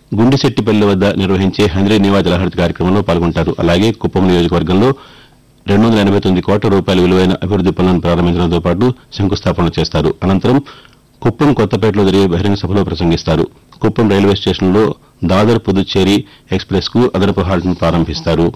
గుండిశెట్టిపల్లి వద్ద నిర్వహించే హంద్రీ నివా జలహరిత కార్యక్రమంలో పాల్గొంటారు అలాగే కుప్పం నియోజకవర్గంలో రెండు వందల ఎనభై తొమ్మిది కోట్ల రూపాయల విలువైన అభివృద్ది పనులను ప్రారంభించడంతో పాటు శంకుస్థాపన చేస్తారు అనంతరం కుప్పం కొత్తపేటలో జరిగే బహిరంగ సభలో ప్రసంగిస్తారు కుప్పం రైల్వే స్టేషన్లో దాదర్ పుదుచ్చేరి ఎక్స్ప్రెస్ కు అదనపు హాల్ట్ను ప్రారంభిస్తారు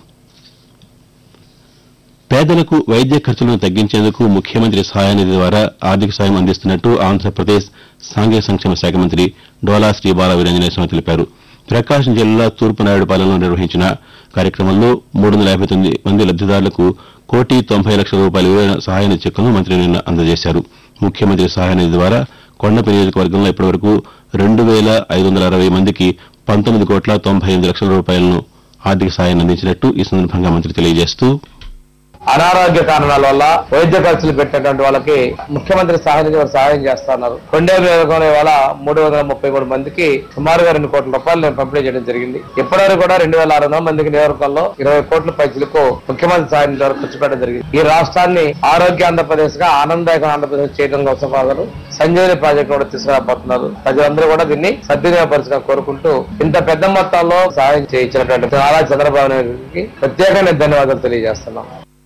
పేదలకు వైద్య ఖర్చులను తగ్గించేందుకు ముఖ్యమంత్రి సహాయనిధి ద్వారా ఆర్థిక సాయం అందిస్తున్నట్టు ఆంధ్రప్రదేశ్ సాంఘిక సంక్షేమ శాఖ మంత్రి డోలా శ్రీబాల వీరంజనేయ స్వామి తెలిపారు ప్రకాశం జిల్లా తూర్పునాయుడుపాలెంలో నిర్వహించిన కార్యక్రమంలో మూడు వందల యాభై తొమ్మిది మంది లబ్దిదారులకు కోటి తొంభై లక్షల రూపాయల విలువైన సహాయ చెక్కులను మంత్రి నిన్న అందజేశారు ముఖ్యమంత్రి సహాయనిధి ద్వారా కొండపి నియోజకవర్గంలో ఇప్పటివరకు రెండు వేల ఐదు వందల అరవై మందికి పంతొమ్మిది కోట్ల తొంభై ఎనిమిది లక్షల రూపాయలను ఆర్థిక సాయాన్ని అందించినట్టు ఈ సందర్భంగా మంత్రి తెలియజేస్తూ అనారోగ్య కారణాల వల్ల వైద్య ఖర్చులు పెట్టినటువంటి వాళ్ళకి ముఖ్యమంత్రి సహాయ నిధి వారు సహాయం చేస్తున్నారు కొండేరు నియోజకవర్గంలో ఇవాళ మూడు వందల ముప్పై మూడు మందికి సుమారుగా రెండు కోట్ల రూపాయలు నేను పంపిణీ చేయడం జరిగింది ఇప్పటివరకు కూడా రెండు వేల ఆరు వందల మందికి నియోజకవర్గంలో ఇరవై కోట్ల పైసలకు ముఖ్యమంత్రి సహాయ నిధి వరకు ఖర్చు పెట్టడం జరిగింది ఈ రాష్ట్రాన్ని ఆరోగ్య ఆంధ్రప్రదేశ్ గా ఆనందదాయక ఆంధ్రప్రదేశ్ చేయడం కోసం వాళ్ళు సంజీవని ప్రాజెక్ట్ కూడా తీసుకురాబోతున్నారు ప్రజలందరూ కూడా దీన్ని సద్వినియోగపరచుగా కోరుకుంటూ ఇంత పెద్ద మొత్తంలో సహాయం చేయించినటువంటి నారా చంద్రబాబు నాయుడుకి ప్రత్యేకంగా ధన్యవాదాలు తెలియజేస్తున్నాం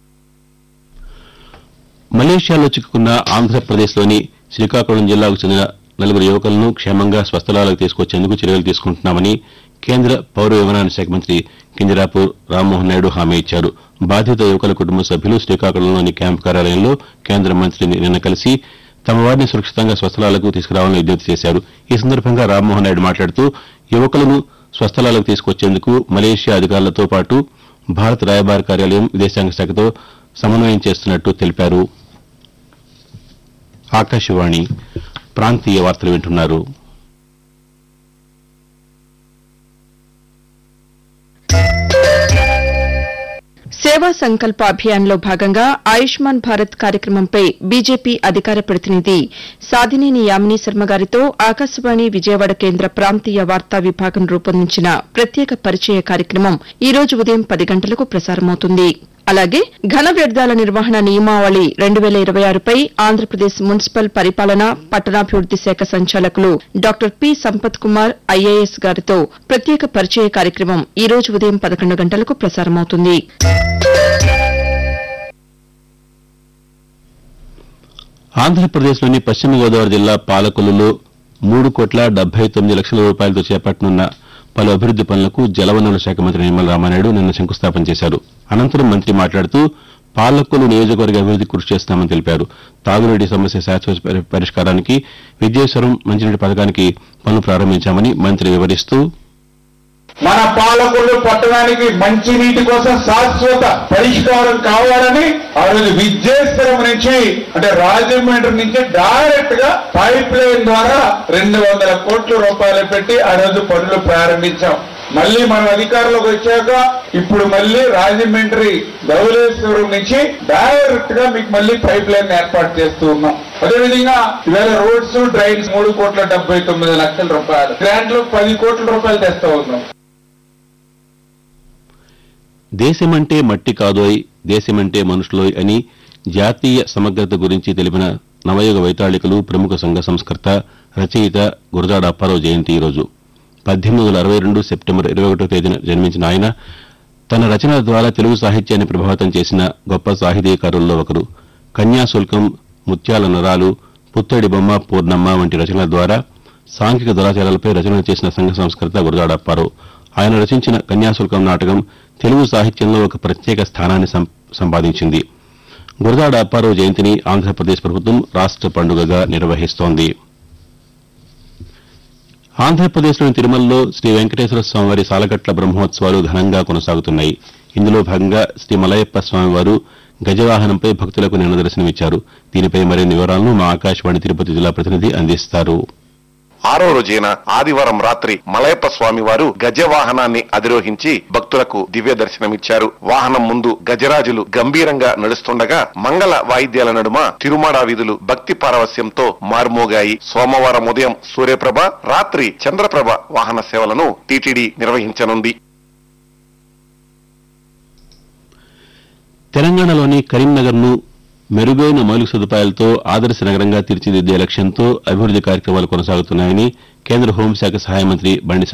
మలేషియాలో చిక్కుకున్న ఆంధ్రప్రదేశ్లోని శ్రీకాకుళం జిల్లాకు చెందిన నలుగురు యువకులను క్షేమంగా స్వస్థలాలకు తీసుకొచ్చేందుకు చర్యలు తీసుకుంటున్నామని కేంద్ర పౌర విమానయాన శాఖ మంత్రి కింజరాపు రామ్మోహన్ నాయుడు హామీ ఇచ్చారు బాధిత యువకుల కుటుంబ సభ్యులు శ్రీకాకుళంలోని క్యాంపు కార్యాలయంలో కేంద్ర మంత్రిని నిన్న కలిసి తమ వారిని సురక్షితంగా స్వస్థలాలకు తీసుకురావాలని విజ్ఞప్తి చేశారు ఈ సందర్భంగా రామ్మోహన్ నాయుడు మాట్లాడుతూ యువకులను స్వస్థలాలకు తీసుకొచ్చేందుకు మలేషియా అధికారులతో పాటు భారత రాయబార కార్యాలయం విదేశాంగ శాఖతో సమన్వయం చేస్తున్నట్టు తెలిపారు ఆకాశవాణి ప్రాంతీయ వార్తలు వింటున్నారు సేవా సంకల్ప అభియాన్లో భాగంగా ఆయుష్మాన్ భారత్ కార్యక్రమంపై బీజేపీ అధికార ప్రతినిధి సాధినేని యామిని శర్మ గారితో ఆకాశవాణి విజయవాడ కేంద్ర ప్రాంతీయ వార్తా విభాగం రూపొందించిన ప్రత్యేక పరిచయ కార్యక్రమం ఈ రోజు ఉదయం పది గంటలకు ప్రసారమవుతుంది అలాగే ఘన వ్యర్థాల నిర్వహణ నియమావళి రెండు వేల ఇరవై ఆరుపై ఆంధ్రప్రదేశ్ మున్సిపల్ పరిపాలన పట్టణాభివృద్ది శాఖ సంచాలకులు doctor P Sampath Kumar IAS గారితో ప్రత్యేక పరిచయ కార్యక్రమం ఈ రోజు ఉదయం పదకొండు గంటలకు ప్రసారమవుతుంది ఆంధ్రప్రదేశ్లోని పశ్చిమ గోదావరి జిల్లా పాలకొల్లులో మూడు కోట్ల డెబ్బై తొమ్మిది లక్షల రూపాయలతో చేపట్టనున్న పలు అభివృద్ది పనులకు జలవనరుల శాఖ మంత్రి నిమ్మల రామానాయుడు నిన్న శంకుస్థాపన చేశారు అనంతరం మంత్రి మాట్లాడుతూ పాలకొల్లు నియోజకవర్గ అభివృద్ది కృషి చేస్తామని తెలిపారు తాగునీటి సమస్య శాశ్వత పరి- పరిష్కారానికి విద్యేశ్వరం మంచినీటి పథకానికి పనులు ప్రారంభించామని మంత్రి వివరిస్తూ మన పాలకులు పట్టణానికి మంచి నీటి కోసం శాశ్వత పరిష్కారం కావాలని ఆ రోజు విద్యేశ్వరం నుంచి అంటే రాజమండ్రి నుంచి డైరెక్ట్ గా పైప్ లైన్ ద్వారా రెండు వందల కోట్ల రూపాయలు పెట్టి ఆ రోజు పనులు ప్రారంభించాం మళ్ళీ మనం అధికారంలోకి వచ్చాక ఇప్పుడు మళ్ళీ రాజమండ్రి ధవలేశ్వరం నుంచి డైరెక్ట్ గా మీకు మళ్ళీ పైప్ లైన్ ఏర్పాటు చేస్తూ ఉన్నాం అదేవిధంగా ఇవాళ రోడ్స్ డ్రైన్స్ మూడు కోట్ల డెబ్బై తొమ్మిది లక్షల రూపాయలు గ్రాంట్లు పది కోట్ల రూపాయలు తెస్తా ఉన్నాం దేశమంటే మట్టి కాదోయ్ దేశమంటే మనుషులోయ్ అని జాతీయ సమగ్రత గురించి తెలిపిన నవయుగ వైతాళికులు ప్రముఖ సంఘ సంస్కర్త రచయిత గురజాడ అప్పారావు జయంతి ఈరోజు పద్దెనిమిది వందల అరవై రెండు సెప్టెంబర్ ఇరవై ఒకటో తేదీన జన్మించిన ఆయన తన రచనల ద్వారా తెలుగు సాహిత్యాన్ని ప్రభావితం చేసిన గొప్ప సాహితీకారుల్లో ఒకరు కన్యాశుల్కం ముత్యాల నరాలు పుత్తడి బొమ్మ పూర్ణమ్మ వంటి రచనల ద్వారా సాంఘిక దురాచారాలపై రచనలు చేసిన సంఘ సంస్కర్త గురజాడ అప్పారావు ఆయన రచించిన కన్యాశుల్కం నాటకం తెలుగు సాహిత్యంలో ఒక ప్రత్యేక స్థానాన్ని సం- సంపాదించింది గురజాడ అప్పారావు జయంతిని ఆంధ్రప్రదేశ్ ప్రభుత్వం రాష్ట్ర పండుగగా నిర్వహిస్తోంది ఆంధ్రప్రదేశ్లోని తిరుమలలో శ్రీ వెంకటేశ్వర స్వామివారి సాలగట్ల బ్రహ్మోత్సవాలు ఘనంగా కొనసాగుతున్నాయి ఇందులో భాగంగా శ్రీ మలయప్ప స్వామివారు గజవాహనంపై భక్తులకు నిన్న దర్శనమిచ్చారు దీనిపై మరిన్ని వివరాలను మా ఆకాశవాణి తిరుపతి జిల్లా ప్రతినిధి అందిస్తారు ఆరో రోజైన ఆదివారం రాత్రి మలయప్ప స్వామి వారు గజవాహనాన్ని అధిరోహించి భక్తులకు దివ్య దర్శనమిచ్చారు వాహనం ముందు గజరాజులు గంభీరంగా నడుస్తుండగా మంగళ వాయిద్యాల నడుమ తిరుమాడా వీధులు భక్తి పారవస్యంతో మార్మోగాయి సోమవారం ఉదయం సూర్యప్రభ రాత్రి చంద్రప్రభ వాహన సేవలను టీటీడీ నిర్వహించనుంది తెలంగాణలోని కరీంనగర్ను మెరుగైన మౌలిక సదుపాయాలతో ఆదర్శ నగరంగా తీర్చిదిద్దే లక్ష్యంతో అభివృద్ది కార్యక్రమాలు కొనసాగుతున్నాయని కేంద్ర హోంశాఖ సహాయ మంత్రి బండి